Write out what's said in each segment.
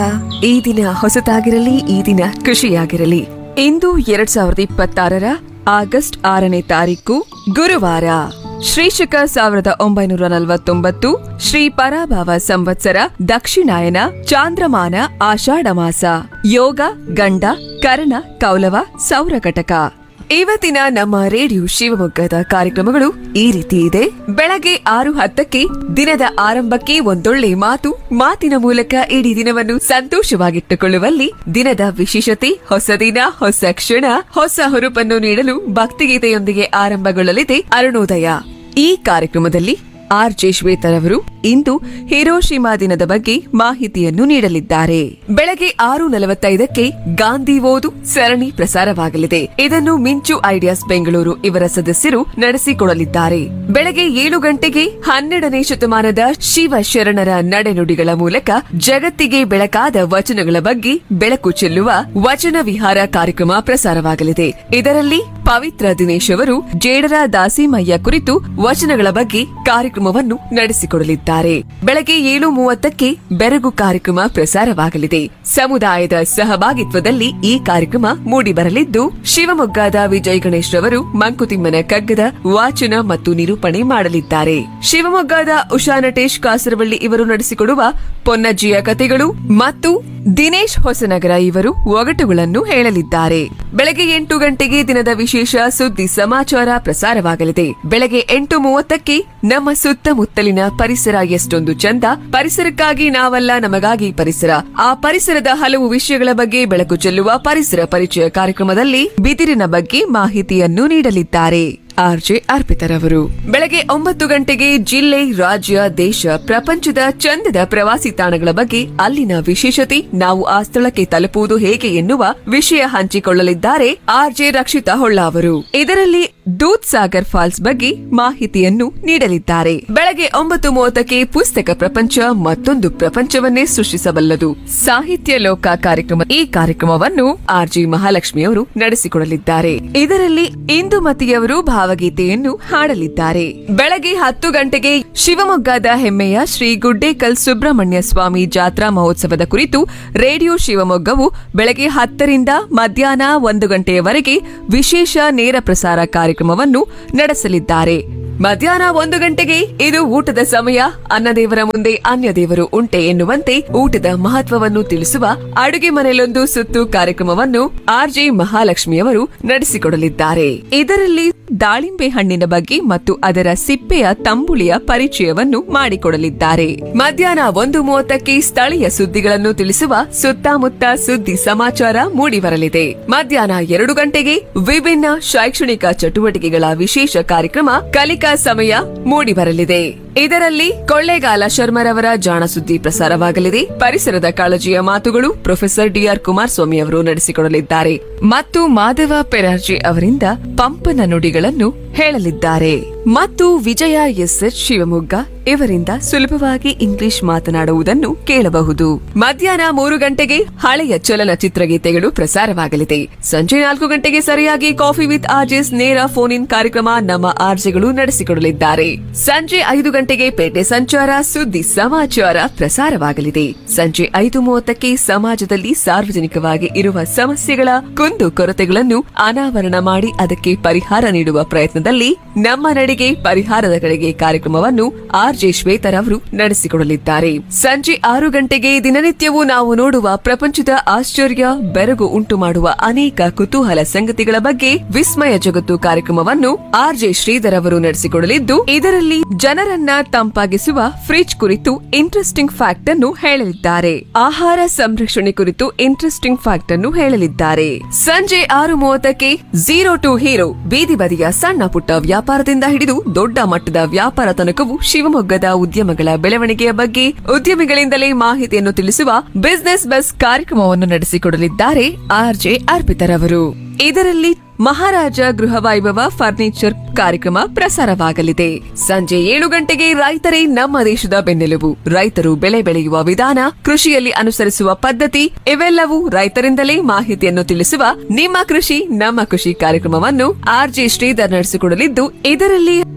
ಈ ದಿನ ಹೊಸತಾಗಿರಲಿ ಈ ದಿನ ಖುಷಿಯಾಗಿರಲಿ ಇಂದು ಎರಡ್ ಸಾವಿರದ ಇಪ್ಪತ್ತಾರರ ಆಗಸ್ಟ್ ಆರನೇ ತಾರೀಕು ಗುರುವಾರ ಶ್ರೀಶಕ ಸಾವಿರದ ಒಂಬೈನೂರ ನಲವತ್ತೊಂಬತ್ತು ಶ್ರೀ ಪರಾಭವ ಸಂವತ್ಸರ ದಕ್ಷಿಣಾಯನ ಚಾಂದ್ರಮಾನ ಆಷಾಢ ಮಾಸ ಯೋಗ ಗಂಡ ಕರ್ಣ ಕೌಲವ ಸೌರಕಟಕ ಇವತ್ತಿನ ನಮ್ಮ ರೇಡಿಯೋ ಶಿವಮೊಗ್ಗದ ಕಾರ್ಯಕ್ರಮಗಳು ಈ ರೀತಿ ಇದೆ ಬೆಳಗ್ಗೆ ಆರು ಹತ್ತಕ್ಕೆ ದಿನದ ಆರಂಭಕ್ಕೆ ಒಂದೊಳ್ಳೆ ಮಾತು ಮಾತಿನ ಮೂಲಕ ಇಡೀ ದಿನವನ್ನು ಸಂತೋಷವಾಗಿಟ್ಟುಕೊಳ್ಳುವಲ್ಲಿ ದಿನದ ವಿಶೇಷತೆ ಹೊಸ ದಿನ ಹೊಸ ಕ್ಷಣ ಹೊಸ ಹುರುಪನ್ನು ನೀಡಲು ಭಕ್ತಿಗೀತೆಯೊಂದಿಗೆ ಆರಂಭಗೊಳ್ಳಲಿದೆ ಅರುಣೋದಯ ಈ ಕಾರ್ಯಕ್ರಮದಲ್ಲಿ ಆರ್ ಜೆ ಶ್ವೇತರವರು ಇಂದು ಹಿರೋಶಿಮಾ ದಿನದ ಬಗ್ಗೆ ಮಾಹಿತಿಯನ್ನು ನೀಡಲಿದ್ದಾರೆ ಬೆಳಗ್ಗೆ ಆರು ನಲವತ್ತೈದಕ್ಕೆ ಗಾಂಧಿ ಓದು ಸರಣಿ ಪ್ರಸಾರವಾಗಲಿದೆ ಇದನ್ನು ಮಿಂಚು ಐಡಿಯಾಸ್ ಬೆಂಗಳೂರು ಇವರ ಸದಸ್ಯರು ನಡೆಸಿಕೊಡಲಿದ್ದಾರೆ ಬೆಳಗ್ಗೆ ಏಳು ಗಂಟೆಗೆ ಹನ್ನೆರಡನೇ ಶತಮಾನದ ಶಿವ ಶರಣರ ನಡೆನುಡಿಗಳ ಮೂಲಕ ಜಗತ್ತಿಗೆ ಬೆಳಕಾದ ವಚನಗಳ ಬಗ್ಗೆ ಬೆಳಕು ಚೆಲ್ಲುವ ವಚನ ವಿಹಾರ ಕಾರ್ಯಕ್ರಮ ಪ್ರಸಾರವಾಗಲಿದೆ ಇದರಲ್ಲಿ ಪವಿತ್ರ ದಿನೇಶ್ ಅವರು ಜೇಡರ ದಾಸಿಮಯ್ಯ ಕುರಿತು ವಚನಗಳ ಬಗ್ಗೆ ಕಾರ್ಯಕ್ರಮವನ್ನು ನಡೆಸಿಕೊಡಲಿದ್ದಾರೆ ಬೆಳಗ್ಗೆ ಏಳು ಮೂವತ್ತಕ್ಕೆ ಬೆರಗು ಕಾರ್ಯಕ್ರಮ ಪ್ರಸಾರವಾಗಲಿದೆ ಸಮುದಾಯದ ಸಹಭಾಗಿತ್ವದಲ್ಲಿ ಈ ಕಾರ್ಯಕ್ರಮ ಮೂಡಿಬರಲಿದ್ದು ಶಿವಮೊಗ್ಗದ ವಿಜಯ್ ಗಣೇಶ್ ರವರು ಮಂಕುತಿಮ್ಮನ ಕಗ್ಗದ ವಾಚನ ಮತ್ತು ನಿರೂಪಣೆ ಮಾಡಲಿದ್ದಾರೆ ಶಿವಮೊಗ್ಗದ ಉಷಾ ನಟೇಶ್ ಕಾಸರವಳ್ಳಿ ಇವರು ನಡೆಸಿಕೊಡುವ ಪೊನ್ನಜ್ಜಿಯ ಕಥೆಗಳು ಮತ್ತು ದಿನೇಶ್ ಹೊಸನಗರ ಇವರು ಒಗಟುಗಳನ್ನು ಹೇಳಲಿದ್ದಾರೆ ಬೆಳಗ್ಗೆ ಎಂಟು ಗಂಟೆಗೆ ದಿನದ ವಿಶೇಷ ಸುದ್ದಿ ಸಮಾಚಾರ ಪ್ರಸಾರವಾಗಲಿದೆ ಬೆಳಗ್ಗೆ ಎಂಟು ಮೂವತ್ತಕ್ಕೆ ನಮ್ಮ ಸುತ್ತಮುತ್ತಲಿನ ಪರಿಸರ ಎಷ್ಟೊಂದು ಚಂದ ಪರಿಸರಕ್ಕಾಗಿ ನಾವಲ್ಲ ನಮಗಾಗಿ ಪರಿಸರ ಆ ಪರಿಸರದ ಹಲವು ವಿಷಯಗಳ ಬಗ್ಗೆ ಬೆಳಕು ಚೆಲ್ಲುವ ಪರಿಸರ ಪರಿಚಯ ಕಾರ್ಯಕ್ರಮದಲ್ಲಿ ಬಿದಿರಿನ ಬಗ್ಗೆ ಮಾಹಿತಿಯನ್ನು ನೀಡಲಿದ್ದಾರೆ ಆರ್ಜೆ ಅರ್ಪಿತರವರು ಬೆಳಗ್ಗೆ ಒಂಬತ್ತು ಗಂಟೆಗೆ ಜಿಲ್ಲೆ ರಾಜ್ಯ ದೇಶ ಪ್ರಪಂಚದ ಚಂದದ ಪ್ರವಾಸಿ ತಾಣಗಳ ಬಗ್ಗೆ ಅಲ್ಲಿನ ವಿಶೇಷತೆ ನಾವು ಆ ಸ್ಥಳಕ್ಕೆ ತಲುಪುವುದು ಹೇಗೆ ಎನ್ನುವ ವಿಷಯ ಹಂಚಿಕೊಳ್ಳಲಿದ್ದಾರೆ ಆರ್ಜೆ ರಕ್ಷಿತಾ ಹೊಳ್ಳ ಅವರು ಇದರಲ್ಲಿ ದೂದ್ ಸಾಗರ್ ಫಾಲ್ಸ್ ಬಗ್ಗೆ ಮಾಹಿತಿಯನ್ನು ನೀಡಲಿದ್ದಾರೆ ಬೆಳಗ್ಗೆ ಒಂಬತ್ತು ಮೂವತ್ತಕ್ಕೆ ಪುಸ್ತಕ ಪ್ರಪಂಚ ಮತ್ತೊಂದು ಪ್ರಪಂಚವನ್ನೇ ಸೃಷ್ಟಿಸಬಲ್ಲದು ಸಾಹಿತ್ಯ ಲೋಕ ಕಾರ್ಯಕ್ರಮ ಈ ಕಾರ್ಯಕ್ರಮವನ್ನು ಆರ್ಜಿ ಮಹಾಲಕ್ಷ್ಮಿ ಅವರು ನಡೆಸಿಕೊಡಲಿದ್ದಾರೆ ಇದರಲ್ಲಿ ಇಂದುಮತಿಯವರು ಭಾವಗೀತೆಯನ್ನು ಹಾಡಲಿದ್ದಾರೆ ಬೆಳಗ್ಗೆ ಹತ್ತು ಗಂಟೆಗೆ ಶಿವಮೊಗ್ಗದ ಹೆಮ್ಮೆಯ ಶ್ರೀ ಗುಡ್ಡೇಕಲ್ ಸುಬ್ರಹ್ಮಣ್ಯ ಸ್ವಾಮಿ ಜಾತ್ರಾ ಮಹೋತ್ಸವದ ಕುರಿತು ರೇಡಿಯೋ ಶಿವಮೊಗ್ಗವು ಬೆಳಗ್ಗೆ ಹತ್ತರಿಂದ ಮಧ್ಯಾಹ್ನ ಒಂದು ಗಂಟೆಯವರೆಗೆ ವಿಶೇಷ ನೇರ ಪ್ರಸಾರ ಕಾರ್ಯಕ್ರಮವನ್ನು ನಡೆಸಲಿದ್ದಾರೆ ಮಧ್ಯಾಹ್ನ ಒಂದು ಗಂಟೆಗೆ ಇದು ಊಟದ ಸಮಯ ಅನ್ನದೇವರ ಮುಂದೆ ಅನ್ಯ ದೇವರು ಉಂಟೆ ಎನ್ನುವಂತೆ ಊಟದ ಮಹತ್ವವನ್ನು ತಿಳಿಸುವ ಅಡುಗೆ ಮನೆಯಲ್ಲೊಂದು ಸುತ್ತು ಕಾರ್ಯಕ್ರಮವನ್ನು ಆರ್ಜೆ ಮಹಾಲಕ್ಷ್ಮಿಯವರು ನಡೆಸಿಕೊಡಲಿದ್ದಾರೆ ಇದರಲ್ಲಿ ದಾಳಿಂಬೆ ಹಣ್ಣಿನ ಬಗ್ಗೆ ಮತ್ತು ಅದರ ಸಿಪ್ಪೆಯ ತಂಬುಳಿಯ ಪರಿಚಯವನ್ನು ಮಾಡಿಕೊಡಲಿದ್ದಾರೆ ಮಧ್ಯಾಹ್ನ ಒಂದು ಮೂವತ್ತಕ್ಕೆ ಸ್ಥಳೀಯ ಸುದ್ದಿಗಳನ್ನು ತಿಳಿಸುವ ಸುತ್ತಮುತ್ತ ಸುದ್ದಿ ಸಮಾಚಾರ ಮೂಡಿಬರಲಿದೆ ಮಧ್ಯಾಹ್ನ ಎರಡು ಗಂಟೆಗೆ ವಿಭಿನ್ನ ಶೈಕ್ಷಣಿಕ ಚಟುವಟಿಕೆಗಳ ವಿಶೇಷ ಕಾರ್ಯಕ್ರಮ ಕಲಿಕಾ ಸಮಯ ಮೂಡಿಬರಲಿದೆ ಇದರಲ್ಲಿ ಕೊಳ್ಳೇಗಾಲ ಶರ್ಮರವರ ಜಾಣ ಸುದ್ದಿ ಪ್ರಸಾರವಾಗಲಿದೆ ಪರಿಸರದ ಕಾಳಜಿಯ ಮಾತುಗಳು ಪ್ರೊಫೆಸರ್ ಡಿಆರ್ ಕುಮಾರಸ್ವಾಮಿ ಅವರು ನಡೆಸಿಕೊಡಲಿದ್ದಾರೆ ಮತ್ತು ಮಾಧವ ಪೆರಾರ್ಜಿ ಅವರಿಂದ ಪಂಪನ ನುಡಿಗಳನ್ನು ಹೇಳಲಿದ್ದಾರೆ ಮತ್ತು ವಿಜಯ ಎಸ್ಎಚ್ ಶಿವಮೊಗ್ಗ ಇವರಿಂದ ಸುಲಭವಾಗಿ ಇಂಗ್ಲಿಷ್ ಮಾತನಾಡುವುದನ್ನು ಕೇಳಬಹುದು ಮಧ್ಯಾಹ್ನ ಮೂರು ಗಂಟೆಗೆ ಹಳೆಯ ಚಲನಚಿತ್ರ ಗೀತೆಗಳು ಪ್ರಸಾರವಾಗಲಿದೆ ಸಂಜೆ ನಾಲ್ಕು ಗಂಟೆಗೆ ಸರಿಯಾಗಿ ಕಾಫಿ ವಿತ್ ಆರ್ಜೆಸ್ ನೇರ ಫೋನ್ ಇನ್ ಕಾರ್ಯಕ್ರಮ ನಮ್ಮ ಆರ್ಜೆಗಳು ನಡೆಸಿಕೊಡಲಿದ್ದಾರೆ ಸಂಜೆ ಐದು ಗಂಟೆಗೆ ಪೇಟೆ ಸಂಚಾರ ಸುದ್ದಿ ಸಮಾಚಾರ ಪ್ರಸಾರವಾಗಲಿದೆ ಸಂಜೆ ಐದು ಮೂವತ್ತಕ್ಕೆ ಸಮಾಜದಲ್ಲಿ ಸಾರ್ವಜನಿಕವಾಗಿ ಇರುವ ಸಮಸ್ಯೆಗಳ ಕುಂದು ಕೊರತೆಗಳನ್ನು ಅನಾವರಣ ಮಾಡಿ ಅದಕ್ಕೆ ಪರಿಹಾರ ನೀಡುವ ಪ್ರಯತ್ನದಲ್ಲಿ ನಮ್ಮ ನಡಿಗೆ ಪರಿಹಾರದ ಕಡೆಗೆ ಕಾರ್ಯಕ್ರಮವನ್ನು ಆರ್ಜೆ ಶ್ವೇತರ್ ಅವರು ನಡೆಸಿಕೊಡಲಿದ್ದಾರೆ ಸಂಜೆ ಆರು ಗಂಟೆಗೆ ದಿನನಿತ್ಯವೂ ನಾವು ನೋಡುವ ಪ್ರಪಂಚದ ಆಶ್ಚರ್ಯ ಬೆರಗು ಉಂಟು ಮಾಡುವ ಅನೇಕ ಕುತೂಹಲ ಸಂಗತಿಗಳ ಬಗ್ಗೆ ವಿಸ್ಮಯ ಜಗತ್ತು ಕಾರ್ಯಕ್ರಮವನ್ನು ಆರ್ಜೆ ಶ್ರೀಧರ್ ಅವರು ನಡೆಸಿಕೊಡಲಿದ್ದು ಇದರಲ್ಲಿ ಜನರನ್ನ ತಂಪಾಗಿಸುವ ಫ್ರಿಡ್ಜ್ ಕುರಿತು ಇಂಟ್ರೆಸ್ಟಿಂಗ್ ಫ್ಯಾಕ್ಟ್ ಅನ್ನು ಹೇಳಲಿದ್ದಾರೆ ಆಹಾರ ಸಂರಕ್ಷಣೆ ಕುರಿತು ಇಂಟ್ರೆಸ್ಟಿಂಗ್ ಫ್ಯಾಕ್ಟ್ ಅನ್ನು ಹೇಳಲಿದ್ದಾರೆ ಸಂಜೆ ಆರು ಮೂವತ್ತಕ್ಕೆ ಝೀರೋ ಟು ಹೀರೋ ಬೀದಿ ಬದಿಯ ಸಣ್ಣ ಪುಟ್ಟ ವ್ಯಾಪಾರದಿಂದ ಹಿಡಿದು ದೊಡ್ಡ ಮಟ್ಟದ ವ್ಯಾಪಾರ ತನಕವು ಶಿವಮೊಗ್ಗದ ಉದ್ಯಮಗಳ ಬೆಳವಣಿಗೆಯ ಬಗ್ಗೆ ಉದ್ಯಮಿಗಳಿಂದಲೇ ಮಾಹಿತಿಯನ್ನು ತಿಳಿಸುವ ಬಿಸಿನೆಸ್ ಬಸ್ ಕಾರ್ಯಕ್ರಮವನ್ನು ನಡೆಸಿಕೊಡಲಿದ್ದಾರೆ ಆರ್ಜೆ ಅರ್ಪಿತರವರು ಇದರಲ್ಲಿ ಮಹಾರಾಜ ಗೃಹ ವೈಭವ ಫರ್ನಿಚರ್ ಕಾರ್ಯಕ್ರಮ ಪ್ರಸಾರವಾಗಲಿದೆ ಸಂಜೆ ಏಳು ಗಂಟೆಗೆ ರೈತರೇ ನಮ್ಮ ದೇಶದ ಬೆನ್ನೆಲುಬು ರೈತರು ಬೆಳೆ ಬೆಳೆಯುವ ವಿಧಾನ ಕೃಷಿಯಲ್ಲಿ ಅನುಸರಿಸುವ ಪದ್ಧತಿ ಇವೆಲ್ಲವೂ ರೈತರಿಂದಲೇ ಮಾಹಿತಿಯನ್ನು ತಿಳಿಸುವ ನಿಮ್ಮ ಕೃಷಿ ನಮ್ಮ ಕೃಷಿ ಕಾರ್ಯಕ್ರಮವನ್ನು ಆರ್ಜೆ ಶ್ರೀಧರ್ ನಡೆಸಿಕೊಡಲಿದ್ದು ಇದರಲ್ಲಿ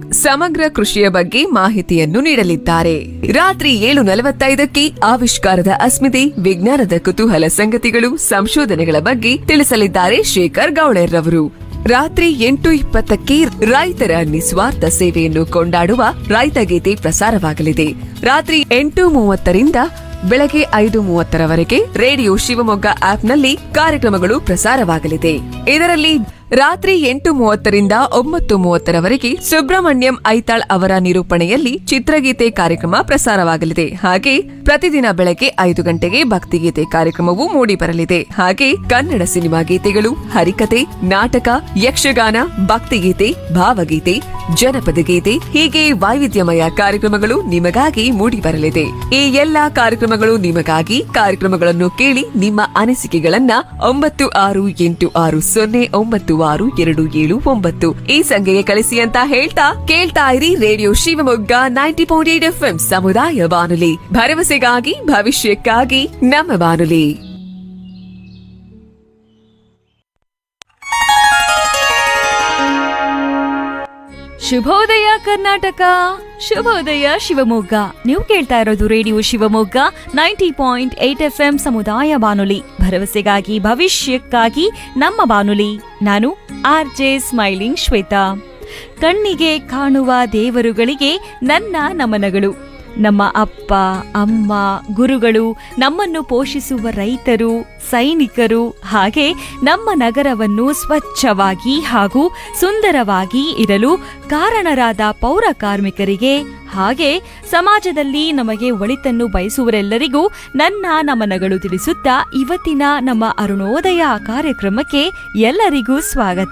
ಸಮಗ್ರ ಕೃಷಿಯ ಬಗ್ಗೆ ಮಾಹಿತಿಯನ್ನು ನೀಡಲಿದ್ದಾರೆ ರಾತ್ರಿ ಏಳು ನಲವತ್ತೈದಕ್ಕೆ ಆವಿಷ್ಕಾರದ ಅಸ್ಮಿತೆ ವಿಜ್ಞಾನದ ಕುತೂಹಲ ಸಂಗತಿಗಳು ಸಂಶೋಧನೆಗಳ ಬಗ್ಗೆ ತಿಳಿಸಲಿದ್ದಾರೆ ಶೇಖರ್ ಗೌಳೆರ್ರವರು ರಾತ್ರಿ ಎಂಟು ಇಪ್ಪತ್ತಕ್ಕೆ ರೈತರ ನಿಸ್ವಾರ್ಥ ಸೇವೆಯನ್ನು ಕೊಂಡಾಡುವ ರೈತ ಗೀತೆ ಪ್ರಸಾರವಾಗಲಿದೆ ರಾತ್ರಿ ಎಂಟು ಮೂವತ್ತರಿಂದ ಬೆಳಗ್ಗೆ ಐದು ಮೂವತ್ತರವರೆಗೆ ರೇಡಿಯೋ ಶಿವಮೊಗ್ಗ ಆಪ್ನಲ್ಲಿ ಕಾರ್ಯಕ್ರಮಗಳು ಪ್ರಸಾರವಾಗಲಿದೆ ಇದರಲ್ಲಿ ರಾತ್ರಿ ಎಂಟು ಮೂವತ್ತರಿಂದ ಒಂಬತ್ತು ಮೂವತ್ತರವರೆಗೆ ಸುಬ್ರಹ್ಮಣ್ಯಂ ಐತಾಳ್ ಅವರ ನಿರೂಪಣೆಯಲ್ಲಿ ಚಿತ್ರಗೀತೆ ಕಾರ್ಯಕ್ರಮ ಪ್ರಸಾರವಾಗಲಿದೆ ಹಾಗೆ ಪ್ರತಿದಿನ ಬೆಳಗ್ಗೆ ಐದು ಗಂಟೆಗೆ ಭಕ್ತಿಗೀತೆ ಕಾರ್ಯಕ್ರಮವು ಮೂಡಿಬರಲಿದೆ ಹಾಗೆ ಕನ್ನಡ ಸಿನಿಮಾ ಗೀತೆಗಳು ಹರಿಕತೆ ನಾಟಕ ಯಕ್ಷಗಾನ ಭಕ್ತಿಗೀತೆ ಭಾವಗೀತೆ ಜನಪದ ಗೀತೆ ಹೀಗೆ ವೈವಿಧ್ಯಮಯ ಕಾರ್ಯಕ್ರಮಗಳು ನಿಮಗಾಗಿ ಮೂಡಿಬರಲಿದೆ ಈ ಎಲ್ಲಾ ಕಾರ್ಯಕ್ರಮಗಳು ನಿಮಗಾಗಿ ಕಾರ್ಯಕ್ರಮಗಳನ್ನು ಕೇಳಿ ನಿಮ್ಮ ಅನಿಸಿಕೆಗಳನ್ನ ಒಂಬತ್ತು ಆರು ಎಂಟು ಆರು ಸೊನ್ನೆ ಒಂಬತ್ತು ಆರು ಎರಡು ಏಳು ಒಂಬತ್ತು ಈ ಸಂಖ್ಯೆಗೆ ಕಳಿಸಿ ಅಂತ ಹೇಳ್ತಾ ಕೇಳ್ತಾ ಇರಿ radio Shivamogga ninety point eight F ಸಮುದಾಯ ಬಾನುಲಿ ಭರವಸೆಗಾಗಿ ಭವಿಷ್ಯಕ್ಕಾಗಿ ನಮ್ಮ ಬಾನುಲಿ ಶುಭೋದಯ ಕರ್ನಾಟಕ ಶುಭೋದಯ ಶಿವಮೊಗ್ಗ ನೀವು ಕೇಳ್ತಾ ಇರೋದು radio Shivamogga ninety point eight F M ಸಮುದಾಯ ಬಾನುಲಿ ಭರವಸೆಗಾಗಿ ಭವಿಷ್ಯಕ್ಕಾಗಿ ನಮ್ಮ ಬಾನುಲಿ ನಾನು ಆರ್ ಜೆ ಸ್ಮೈಲಿಂಗ್ ಶ್ವೇತಾ ಕಣ್ಣಿಗೆ ಕಾಣುವ ದೇವರುಗಳಿಗೆ ನನ್ನ ನಮನಗಳು ನಮ್ಮ ಅಪ್ಪ ಅಮ್ಮ ಗುರುಗಳು ನಮ್ಮನ್ನು ಪೋಷಿಸುವ ರೈತರು ಸೈನಿಕರು ಹಾಗೆ ನಮ್ಮ ನಗರವನ್ನು ಸ್ವಚ್ಛವಾಗಿ ಹಾಗೂ ಸುಂದರವಾಗಿ ಇರಲು ಕಾರಣರಾದ ಪೌರ ಕಾರ್ಮಿಕರಿಗೆ ಹಾಗೆ ಸಮಾಜದಲ್ಲಿ ನಮಗೆ ಒಳಿತನ್ನು ಬಯಸುವರೆಲ್ಲರಿಗೂ ನನ್ನ ನಮನಗಳು ತಿಳಿಸುತ್ತಾ ಇವತ್ತಿನ ನಮ್ಮ ಅರುಣೋದಯ ಕಾರ್ಯಕ್ರಮಕ್ಕೆ ಎಲ್ಲರಿಗೂ ಸ್ವಾಗತ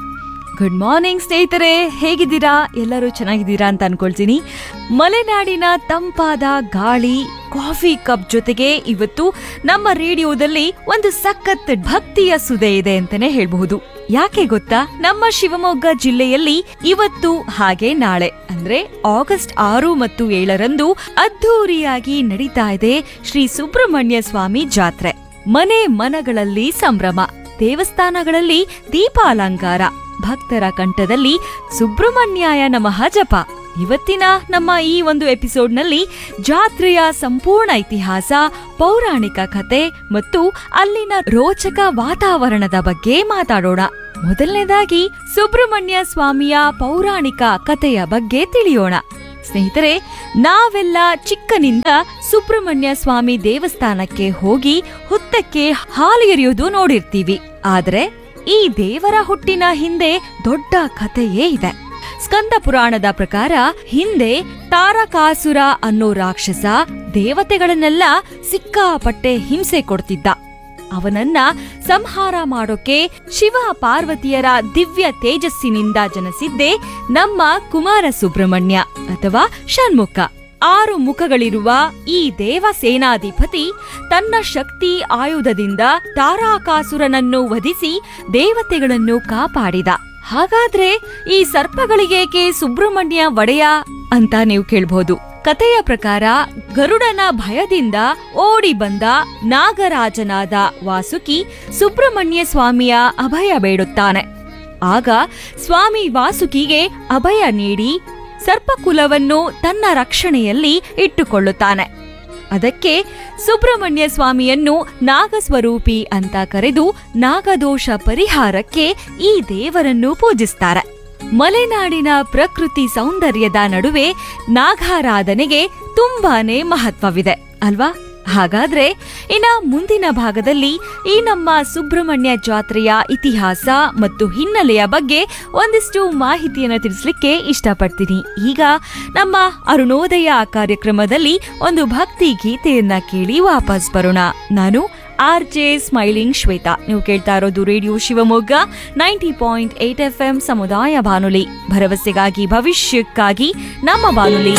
ಗುಡ್ ಮಾರ್ನಿಂಗ್ ಸ್ನೇಹಿತರೆ ಹೇಗಿದ್ದೀರಾ ಎಲ್ಲರೂ ಚೆನ್ನಾಗಿದ್ದೀರಾ ಅಂತ ಅನ್ಕೊಳ್ತೀನಿ ಮಲೆನಾಡಿನ ತಂಪಾದ ಗಾಳಿ ಕಾಫಿ ಕಪ್ ಜೊತೆಗೆ ಇವತ್ತು ನಮ್ಮ ರೇಡಿಯೋದಲ್ಲಿ ಒಂದು ಸಖತ್ ಭಕ್ತಿಯ ಸುದೆ ಇದೆ ಅಂತಾನೆ ಹೇಳ್ಬಹುದು ಯಾಕೆ ಗೊತ್ತಾ ನಮ್ಮ ಶಿವಮೊಗ್ಗ ಜಿಲ್ಲೆಯಲ್ಲಿ ಇವತ್ತು ಹಾಗೆ ನಾಳೆ ಅಂದ್ರೆ ಆಗಸ್ಟ್ ಆರು ಮತ್ತು ಏಳರಂದು ಅದ್ಧೂರಿಯಾಗಿ ನಡೀತಾ ಇದೆ ಶ್ರೀ ಸುಬ್ರಹ್ಮಣ್ಯ ಸ್ವಾಮಿ ಜಾತ್ರೆ ಮನೆ ಮನಗಳಲ್ಲಿ ಸಂಭ್ರಮ ದೇವಸ್ಥಾನಗಳಲ್ಲಿ ದೀಪಾಲಂಕಾರ ಭಕ್ತರ ಕಂಠದಲ್ಲಿ ಸುಬ್ರಹ್ಮಣ್ಯಾಯ ನಮಃ ಜಪ ಇವತ್ತಿನ ನಮ್ಮ ಈ ಒಂದು ಎಪಿಸೋಡ್ನಲ್ಲಿ ಜಾತ್ರೆಯ ಸಂಪೂರ್ಣ ಇತಿಹಾಸ ಪೌರಾಣಿಕ ಕತೆ ಮತ್ತು ಅಲ್ಲಿನ ರೋಚಕ ವಾತಾವರಣದ ಬಗ್ಗೆ ಮಾತಾಡೋಣ ಮೊದಲನೇದಾಗಿ ಸುಬ್ರಹ್ಮಣ್ಯ ಸ್ವಾಮಿಯ ಪೌರಾಣಿಕ ಕಥೆಯ ಬಗ್ಗೆ ತಿಳಿಯೋಣ ಸ್ನೇಹಿತರೆ ನಾವೆಲ್ಲ ಚಿಕ್ಕನಿಂದ ಸುಬ್ರಹ್ಮಣ್ಯ ಸ್ವಾಮಿ ದೇವಸ್ಥಾನಕ್ಕೆ ಹೋಗಿ ಹುತ್ತಕ್ಕೆ ಹಾಲು ಎರೆಯೋದು ನೋಡಿರ್ತೀವಿ ಆದ್ರೆ ಈ ದೇವರ ಹುಟ್ಟಿನ ಹಿಂದೆ ದೊಡ್ಡ ಕಥೆಯೇ ಇದೆ ಸ್ಕಂದ ಪುರಾಣದ ಪ್ರಕಾರ ಹಿಂದೆ ತಾರಕಾಸುರ ಅನ್ನೋ ರಾಕ್ಷಸ ದೇವತೆಗಳನ್ನೆಲ್ಲ ಸಿಕ್ಕಾಪಟ್ಟೆ ಹಿಂಸೆ ಕೊಡ್ತಿದ್ದ ಅವನನ್ನ ಸಂಹಾರ ಮಾಡೋಕೆ ಶಿವ ಪಾರ್ವತಿಯರ ದಿವ್ಯ ತೇಜಸ್ಸಿನಿಂದ ಜನಿಸಿದ್ದೇ ನಮ್ಮ ಕುಮಾರ ಸುಬ್ರಹ್ಮಣ್ಯ ಅಥವಾ ಷಣ್ಮುಖ ಆರು ಮುಖಗಳಿರುವ ಈ ದೇವ ಸೇನಾಧಿಪತಿ ತನ್ನ ಶಕ್ತಿ ಆಯುಧದಿಂದ ತಾರಾಕಾಸುರನನ್ನು ವಧಿಸಿ ದೇವತೆಗಳನ್ನು ಕಾಪಾಡಿದ ಹಾಗಾದ್ರೆ ಈ ಸರ್ಪಗಳಿಗೇಕೆ ಸುಬ್ರಹ್ಮಣ್ಯ ಒಡೆಯ ಅಂತ ನೀವು ಕೇಳ್ಬಹುದು ಕಥೆಯ ಪ್ರಕಾರ ಗರುಡನ ಭಯದಿಂದ ಓಡಿ ಬಂದ ನಾಗರಾಜನಾದ ವಾಸುಕಿ ಸುಬ್ರಹ್ಮಣ್ಯ ಸ್ವಾಮಿಯ ಅಭಯ ಬೇಡುತ್ತಾನೆ ಆಗ ಸ್ವಾಮಿ ವಾಸುಕಿಗೆ ಅಭಯ ನೀಡಿ ಸರ್ಪಕುಲವನ್ನು ತನ್ನ ರಕ್ಷಣೆಯಲ್ಲಿ ಇಟ್ಟುಕೊಳ್ಳುತ್ತಾನೆ ಅದಕ್ಕೆ ಸುಬ್ರಹ್ಮಣ್ಯ ಸ್ವಾಮಿಯನ್ನು ನಾಗಸ್ವರೂಪಿ ಅಂತ ಕರೆದು ನಾಗದೋಷ ಪರಿಹಾರಕ್ಕೆ ಈ ದೇವರನ್ನು ಪೂಜಿಸ್ತಾರೆ ಮಲೆನಾಡಿನ ಪ್ರಕೃತಿ ಸೌಂದರ್ಯದ ನಡುವೆ ನಾಗಾರಾಧನೆಗೆ ತುಂಬಾನೇ ಮಹತ್ವವಿದೆ ಅಲ್ವಾ ಹಾಗಾದ್ರೆ ಇನ್ನ ಮುಂದಿನ ಭಾಗದಲ್ಲಿ ಈ ನಮ್ಮ ಸುಬ್ರಹ್ಮಣ್ಯ ಜಾತ್ರೆಯ ಇತಿಹಾಸ ಮತ್ತು ಹಿನ್ನೆಲೆಯ ಬಗ್ಗೆ ಒಂದಿಷ್ಟು ಮಾಹಿತಿಯನ್ನು ತಿಳಿಸ್ಲಿಕ್ಕೆ ಇಷ್ಟಪಡ್ತೀನಿ ಈಗ ನಮ್ಮ ಅರುಣೋದಯ ಕಾರ್ಯಕ್ರಮದಲ್ಲಿ ಒಂದು ಭಕ್ತಿ ಗೀತೆಯನ್ನ ಕೇಳಿ ವಾಪಸ್ ಬರೋಣ ನಾನು ಆರ್ ಜೆ ಸ್ಮೈಲಿಂಗ್ ಶ್ವೇತಾ ನೀವು ಕೇಳ್ತಾ ಇರೋದು radio Shivamogga ninety point eight F M ಸಮುದಾಯ ಬಾನುಲಿ ಭರವಸೆಗಾಗಿ ಭವಿಷ್ಯಕ್ಕಾಗಿ ನಮ್ಮ ಬಾನುಲಿ